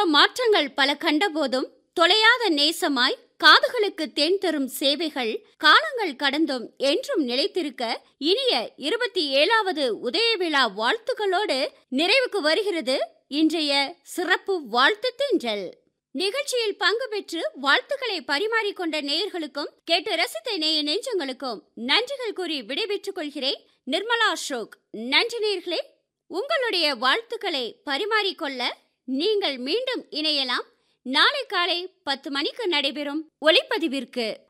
மாற்றங்கள் பல கண்டபோதும் தொலையாத நேசமாய் காதுகளுக்கு தேன் தரும் சேவைகள் காலங்கள் கடந்தும் என்றும் நிலைத்திருக்க இனிய இருபத்தி ஏழாவது உதய விழா வாழ்த்துக்களோடு நிறைவுக்கு வருகிறது இன்றைய சிறப்பு வாழ்த்து தென்றல் நிகழ்ச்சியில் பங்கு பெற்று வாழ்த்துக்களை பரிமாறிக்கொண்ட நேயர்களுக்கும் கேட்டு ரசித்த நேய நெஞ்சங்களுக்கும் நன்றிகள் கூறி விடைபெற்றுக் கொள்கிறேன் நிர்மலா அசோக் நன்றி நேயர்களே உங்களுடைய வாழ்த்துக்களை பரிமாறிக்கொள்ள நீங்கள் மீண்டும் இணையலாம் நாளை காலை பத்து மணிக்கு நடைபெறும் ஒளிப்பதிவிற்கு